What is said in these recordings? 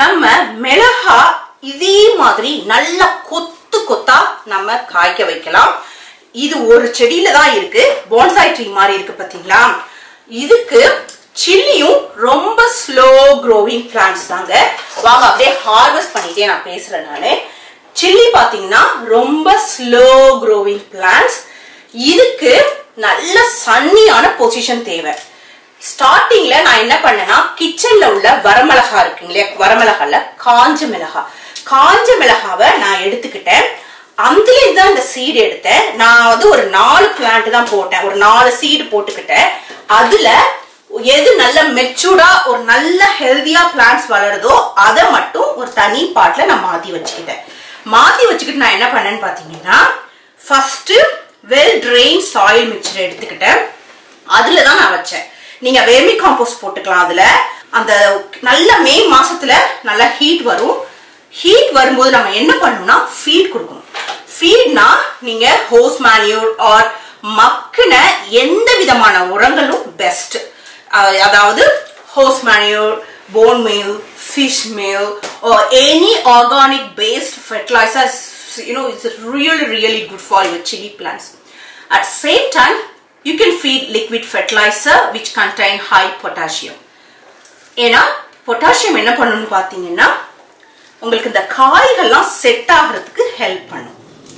நம்ம மிளகா இதே மாதிரி நல்லா கொத்து கொத்தா நம்ம காய்க்க வைக்கலாம் இது ஒரு செடியில தான் இருக்கு போன்சாய் ட்ரீ மாதிரி இருக்கு பாத்தீங்களா இதுக்கு சில்லியும் ரொம்ப ஸ்லோ க்ரோவிங் பிளான்ஸ் தாங்க வாங்க அப்படியே ஹார்வெஸ்ட் பண்ணிட்டே நான் பேசுறேன் நானு சில்லி பாத்தீங்கன்னா ரொம்ப ஸ்லோ க்ரோவிங் பிளான்ஸ் இதுக்கு நல்ல சன்னியான பொசிஷன் தேவை ஸ்டார்டிங்ல நான் என்ன பண்ணேன்னா கிச்சன்ல உள்ள வரமிளகா இருக்குங்களே வரமிளகால காஞ்ச மிளகா காஞ்ச மிளகாவை நான் எடுத்துக்கிட்டேன் அதுல தான் இந்த சீடு எடுத்தேன் நான் வந்து ஒரு நாலு பிளான்ட் தான் போட்டேன் ஒரு நாலு சீடு போட்டுக்கிட்டேன் அதுல எது நல்ல மெச்சூர்டா ஒரு நல்ல ஹெல்தியா பிளான்ட்ஸ் வளருதோ அதை மட்டும் ஒரு தனி பாட்ல நான் மாத்தி வச்சுக்கிட்டேன் மாத்தி வச்சுக்கிட்டு நான் என்ன பண்ணேன்னு பாத்தீங்கன்னா first well drain soil mixture எடுத்துக்கிட்டேன் அதுல தான் நான் வச்சேன் நீங்க வேர்மி காம்போஸ்ட் போட்டுக்கலாம் அதுல அந்த நல்ல மே மாசத்துல நல்லா ஹீட் வரும் ஹீட் வரும்போது நம்ம என்ன பண்ணணும்னா ஃபீட் கொடுக்கணும் ஃபீட்னா நீங்க ஹோஸ் மேன்யூர் ஆர் மக்கின எந்த விதமான உரங்களும் பெஸ்ட் அதாவது horse manure bone meal fish meal or any organic based fertilizers you know it's really really good for your chili plants at same time you can feed liquid fertilizer which contain high potassium ஏன்னா potassium என்ன பண்ணணும்னு பார்த்தீங்கன்னா உங்களுக்கு இந்த காய்கள்லாம் set ஆகிறதுக்கு help பண்ணும்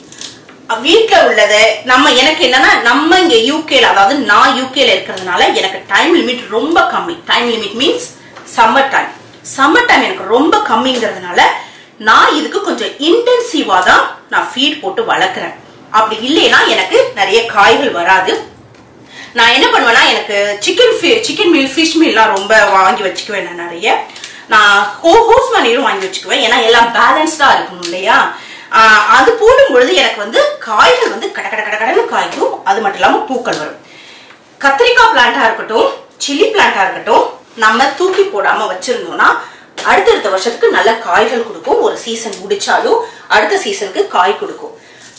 வீட்டில் உள்ளது நம்ம எனக்கு என்னன்னா நம்ம இங்க யூகேல அதாவது நான் யூகேல இருக்கிறதுனால எனக்கு டைம் லிமிட் ரொம்ப கம்மி time limit means summer time summer time எனக்கு ரொம்ப கம்மிங்கிறதுனால நான் இதுக்கு கொஞ்சம் இன்டென்சிவா தான் நான் ஃபீட் போட்டு வளர்க்குறேன் அப்படி இல்லைன்னா எனக்கு நிறைய காய்கள் வராது நான் என்ன பண்ணுவேன்னா எனக்கு சிக்கன் சிக்கன் மீல் ஃபிஷ் மீல்லாம் ரொம்ப வாங்கி வச்சுக்குவேன் நான் நிறைய நான் ஹோ ஹோஸ் மணியும் வாங்கி வச்சுக்குவேன் ஏன்னா எல்லாம் பேலன்ஸ்டா இருக்கணும் இல்லையா ஆஹ் அது போடும் பொழுது எனக்கு வந்து காய்கள் வந்து கட கட கட கடன்னு காய்க்கும் அது மட்டும் இல்லாம பூக்கள் வரும் கத்திரிக்காய் பிளான்டா இருக்கட்டும் சில்லி பிளான்டா இருக்கட்டும் நம்ம தூக்கி போடாம வச்சிருந்தோம்னா அடுத்தடுத்த வருஷத்துக்கு நல்ல காய்கள் கொடுக்கும் ஒரு சீசன் முடிச்சாலும் அடுத்த சீசனுக்கு காய் கொடுக்கும்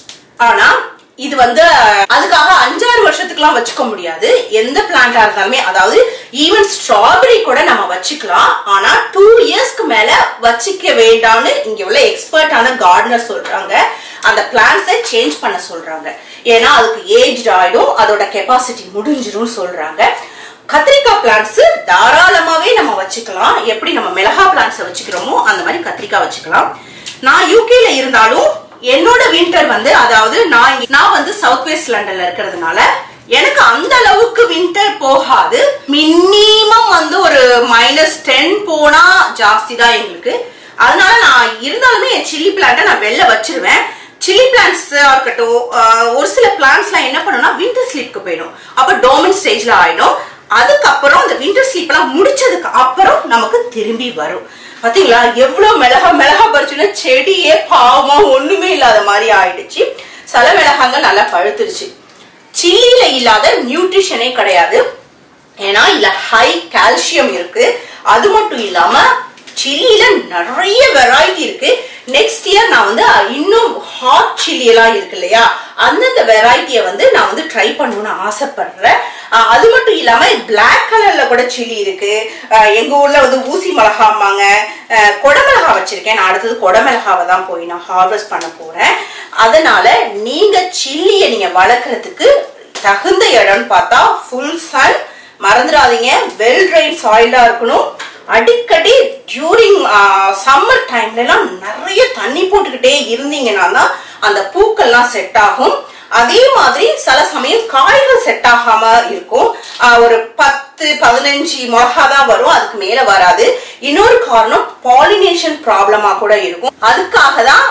ஆனா இது வந்து அதுக்காக அஞ்சாறு வருஷத்துக்குலாம் வச்சுக்க முடியாது எந்த பிளான்டா இருந்தாலுமே அதாவது ஈவன் ஸ்ட்ராபெரி கூட நம்ம வச்சுக்கலாம் ஆனா டூ இயர்ஸ்க்கு மேல வச்சுக்க வேண்டாம்னு இங்க உள்ள எக்ஸ்பர்ட்டான கார்டனர் சொல்றாங்க அந்த பிளான்ஸை சேஞ்ச் பண்ண சொல்றாங்க ஏன்னா அதுக்கு ஏஜ் ஆயிடும் அதோட கெப்பாசிட்டி முடிஞ்சிரும் சொல்றாங்க கத்திரிக்காய் பிளான்ட்ஸ் தாராளமாவே நம்ம வச்சுக்கலாம் எப்படி நம்ம மிளகா பிளான்ட்ஸ் வச்சுக்கிறோமோ அந்த மாதிரி கத்திரிக்காய் வச்சுக்கலாம் நான் யூகேல இருந்தாலும் என்னோட வின்டர் வந்து அதாவது நான் இங்க- நான் வந்து சவுத் வெஸ்ட் லண்டன்ல இருக்கிறதுனால எனக்கு அந்த அளவுக்கு வின்டர் போகாது மினிமம் வந்து ஒரு மைனஸ் டென் போனா ஜாஸ்தி தான் எங்களுக்கு அதனால நான் இருந்தாலுமே என் சில்லி பிளான்ட்டை நான் வெளில வச்சிருவேன் சில்லி பிளான்ட்ஸ் இருக்கட்டும் ஆஹ் ஒரு சில பிளான்ட்ஸ்லாம் என்ன பண்ணும்னா வின்டர் ஸ்லீப்க்கு போயிடும் அப்ப டோமன் ஸ்டேஜ்ல ஆயிடும் அதுக்கப்புறம் அந்த வின்டர் ஸ்லீப் எல்லாம் முடிச்சதுக்கு அப்புறம் நமக்கு திரும்பி வரும் பாத்தீங்களா எவ்வளவு மிளகா மிளகா பறிச்சுன்னா செடியே பாவமா ஒண்ணுமே இல்லாத மாதிரி ஆயிடுச்சு சில மிளகாங்க நல்லா பழுத்துருச்சு சில்லியில இல்லாத நியூட்ரிஷனே கிடையாது ஏன்னா இதுல ஹை கால்சியம் இருக்கு அது மட்டும் இல்லாம சில்லியில நிறைய வெரைட்டி இருக்கு நெக்ஸ்ட் இயர் நான் வந்து இன்னும் ஹாட் சில்லி எல்லாம் இருக்கு இல்லையா அந்தந்த வெரைட்டியை வந்து நான் வந்து ட்ரை பண்ணணும்னு ஆசைப்படுறேன் அஹ் அது மட்டும் இல்லாம பிளாக் கலர்ல கூட சில்லி இருக்கு அஹ் எங்க ஊர்ல வந்து ஊசி மிளகாம்பாங்க அஹ் கொடமிளகா வச்சிருக்கேன் நான் அடுத்தது கொடமிளகாவை தான் போய் நான் ஹார்வெஸ்ட் பண்ண போறேன் அதனால நீங்க சில்லியை நீங்க வளர்க்கறதுக்கு தகுந்த இடம்னு பார்த்தா ஃபுல் சன் மறந்துடாதீங்க வெல் ட்ரைன் சாயிலா இருக்கணும் அடிக்கடி டியூரிங் சம்மர் டைம்ல எல்லாம் நிறைய தண்ணி போட்டுக்கிட்டே இருந்தீங்கன்னா தான் அந்த பூக்கள்லாம் செட் ஆகும் அதே மாதிரி சில சமயம் காய்கள் செட் ஆகாம இருக்கும் ஆஹ் ஒரு பத்து பதினஞ்சு மிளகா தான் வரும் அதுக்கு மேல வராது இன்னொரு காரணம் பாலினேஷன் ப்ராப்ளமா கூட இருக்கும் அதுக்காக தான்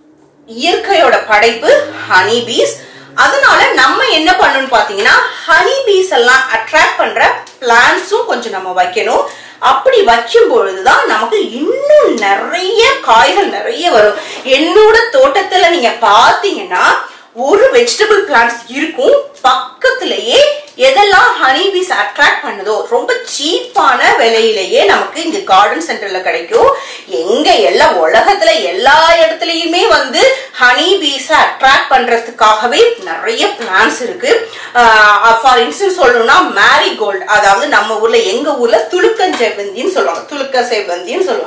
இயற்கையோட படைப்பு ஹனி பீஸ் அதனால நம்ம என்ன பண்ணணும்னு பாத்தீங்கன்னா ஹனி பீஸ் எல்லாம் அட்ராக்ட் பண்ற பிளான்ஸும் கொஞ்சம் நம்ம வைக்கணும் அப்படி வைக்கும் பொழுதுதான் நமக்கு இன்னும் நிறைய காய்கள் நிறைய வரும் என்னோட தோட்டத்துல நீங்க பாத்தீங்கன்னா ஒரு வெஜிடபிள் பிளான்ட்ஸ் இருக்கும் பக்கத்திலேயே எதெல்லாம் ஹனி பீஸ் அட்ராக்ட் பண்ணுதோ ரொம்ப சீப்பான விலையிலேயே நமக்கு இங்க கார்டன் சென்டர்ல கிடைக்கும் எங்க எல்லா உலகத்துல எல்லா இடத்துலயுமே வந்து ஹனி பீஸ அட்ராக்ட் பண்றதுக்காகவே நிறைய பிளான்ஸ் இருக்கு ஃபார் இன்ஸ்டன்ஸ் சொல்லணும்னா மேரி கோல்டு அதாவது நம்ம ஊர்ல எங்க ஊர்ல துளுக்கன் செவ்வந்தின்னு சொல்லுவாங்க துளுக்க செவ்வந்தின்னு சொல்லுவாங்க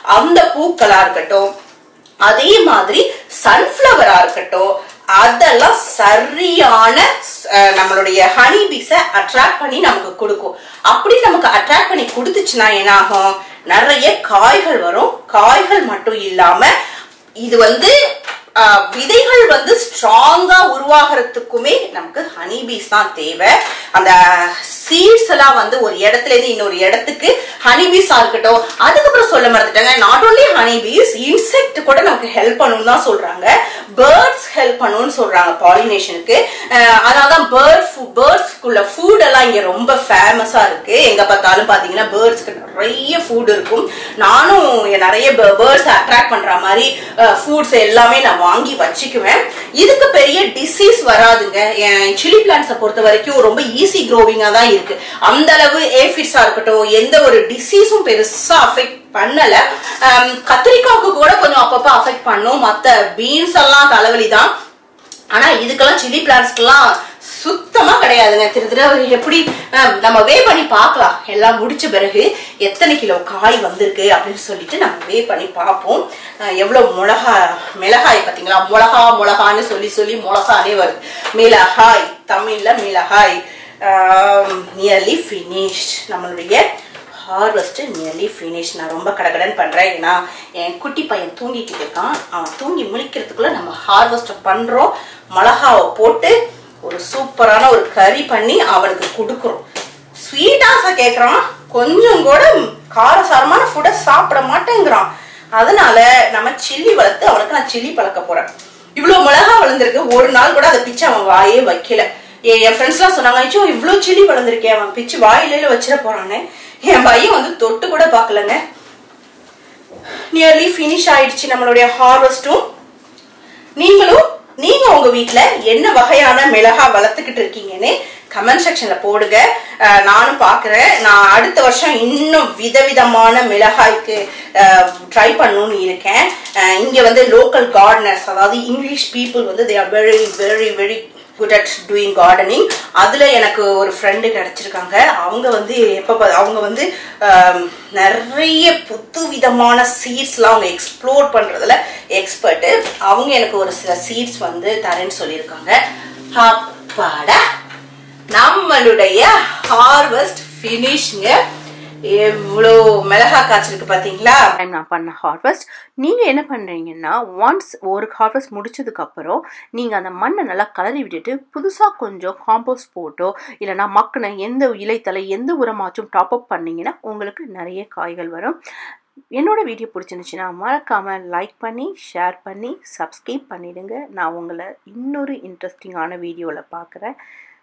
அந்த பூக்களா இருக்கட்டும் அதே மாதிரி சன்ஃப்ளவரா இருக்கட்டும் அதெல்லாம் சரியான அஹ், நம்மளுடைய ஹனி பீஸை அட்ராக்ட் பண்ணி நமக்கு கொடுக்கும் அப்படி நமக்கு அட்ராக்ட் பண்ணி கொடுத்துச்சுன்னா என்ன ஆகும் நிறைய காய்கள் வரும் காய்கள் மட்டும் இல்லாம இது வந்து அஹ், விதைகள் வந்து ஸ்ட்ராங்கா உருவாகிறதுக்குமே நமக்கு ஹனி பீஸ் தான் தேவை அந்த சீட்ஸ் எல்லாம் வந்து ஒரு இடத்துல இருந்து இன்னொரு இடத்துக்கு ஹனி பீஸா இருக்கட்டும் அதுக்கப்புறம் சொல்ல மறந்துட்டாங்க not only honey bees insect கூட நமக்கு ஹெல்ப் பண்ணணும்னு தான் சொல்றாங்க பேர்ட்ஸ் ஹெல்ப் பண்ணணும்னு சொல்றாங்க பாலினேஷனுக்கு அதனால தான் பேர்ட் பேர்ட்ஸ்க்குள்ள ஃபுட் எல்லாம் இங்க ரொம்ப ஃபேமஸா இருக்கு எங்க பார்த்தாலும் பாத்தீங்கன்னா பேர்ட்ஸ்க்கு நிறைய ஃபுட் இருக்கும் நானும் நிறைய பேர்ட்ஸ் அட்ராக்ட் பண்ற மாதிரி ஃபுட்ஸ் எல்லாமே நான் வாங்கி வச்சுக்குவேன் இதுக்கு பெரிய டிசீஸ் வராதுங்க என் சில்லி பிளான்ஸை பொறுத்த வரைக்கும் ரொம்ப ஈஸி க்ரோவிங்கா தான் இருக்கு அந்த அளவு ஏஃபிட்ஸா இருக்கட்டும் எந்த ஒரு டிசீஸும் பெருசா அஃபெக்ட் பண்ணல ஆம், கத்திரிக்காவுக்கு கூட கொஞ்சம் அப்பப்போ அஃபெக்ட் பண்ணும் மத்த பீன்ஸ் எல்லாம் தலைவலி தான் ஆனா இதுக்கெல்லாம் சில்லி பிளான்ஸ்க்கெல்லாம் சுத்தமா கிடையாதுங்க திரு திரு எப்படி அஹ், நம்ம வே பண்ணி பார்க்கலாம் எல்லாம் முடிச்ச பிறகு எத்தனை கிலோ காய் வந்திருக்கு அப்படின்னு சொல்லிட்டு நம்ம வே பண்ணி பார்ப்போம் அஹ், எவ்வளவு மிளகா மிளகாய் பாத்தீங்களா மிளகா மிளகான்னு சொல்லி சொல்லி மிளகானே வருது மிளகாய் தமிழ்ல மிளகாய் நியர்லி ஃபினிஷ்ட் நம்மளுடைய ஹார்வெஸ்ட் நியர்லி ஃபினிஷ் நான் ரொம்ப கடகடன் பண்றேன் ஏன்னா என் குட்டி பையன் தூங்கிட்டு இருக்கான் அவன் தூங்கி முழிக்கிறதுக்குள்ள நம்ம ஹார்வெஸ்ட் பண்றோம் மிளகாவை போட்டு ஒரு சூப்பரான ஒரு கறி பண்ணி அவனுக்கு கொடுக்குறோம் ஸ்வீட்டாக கேட்குறான் கொஞ்சம் கூட காரசாரமான ஃபுட்டை சாப்பிட மாட்டேங்கிறான் அதனால நம்ம சில்லி வளர்த்து அவனுக்கு நான் சில்லி பழக்க போறேன் இவ்வளவு மிளகா வளர்ந்துருக்கு ஒரு நாள் கூட அதை பிச்சு அவன் வாயே வைக்கல என் என் ஃப்ரெண்ட்ஸ்லாம் சொன்னாங்க ஐயோ இவ்வளோ சில்லி வளர்ந்துருக்கேன் அவன் பிச்சு வாயில வச்சிட போறானே என் பையன் வந்து தொட்டு கூட பார்க்கலங்க நியர்லி ஃபினிஷ் ஆயிடுச்சு நம்மளுடைய ஹார்வெஸ்டும் நீங்களும் நீங்க உங்க வீட்ல என்ன வகையான மிளகா வளர்த்துக்கிட்டு இருக்கீங்கன்னு கமெண்ட் செக்ஷன்ல போடுங்க அஹ் நானும் பாக்குறேன் நான் அடுத்த வருஷம் இன்னும் விதவிதமான மிளகாய்க்கு ட்ரை பண்ணணும்னு இருக்கேன் அஹ் இங்க வந்து லோக்கல் கார்டனர்ஸ் அதாவது இங்கிலீஷ் பீப்புள் வந்து they are very very very good at doing gardening அதுல எனக்கு ஒரு ஃப்ரெண்டு கிடைச்சிருக்காங்க அவங்க வந்து எப்ப பா- அவங்க வந்து ஆம், நிறைய புது விதமான சீட்ஸ்லாம் அவங்க எக்ஸ்ப்ளோர் பண்றதுல எக்ஸ்பர்ட் அவங்க எனக்கு ஒரு சில சீட்ஸ் வந்து தரேன்னு சொல்லியிருக்காங்க அப்பாடா நம்மளுடைய ஹார்வெஸ்ட் ஃபினிஷ்ங்க எவ்வளோ மிளகா காய்ச்சிருக்கு பார்த்தீங்களா டைம் நான் பண்ண ஹார்வெஸ்ட் நீங்கள் என்ன பண்ணுறீங்கன்னா ஒன்ஸ் ஒரு ஹார்வெஸ்ட் முடிச்சதுக்கப்புறம் நீங்கள் அந்த மண்ணை நல்லா கலரி விட்டுட்டு புதுசாக கொஞ்சம் காம்போஸ்ட் போட்டோ இல்லைனா மக்கின எந்த இலைத்தலை எந்த உரமாச்சும் டாப் அப் பண்ணீங்கன்னா உங்களுக்கு நிறைய காய்கள் வரும் என்னோட வீடியோ பிடிச்சிருந்துச்சுன்னா மறக்காமல் லைக் பண்ணி ஷேர் பண்ணி சப்ஸ்கிரைப் பண்ணிடுங்க நான் உங்களை இன்னொரு இன்ட்ரெஸ்டிங்கான வீடியோவில் பார்க்குறேன்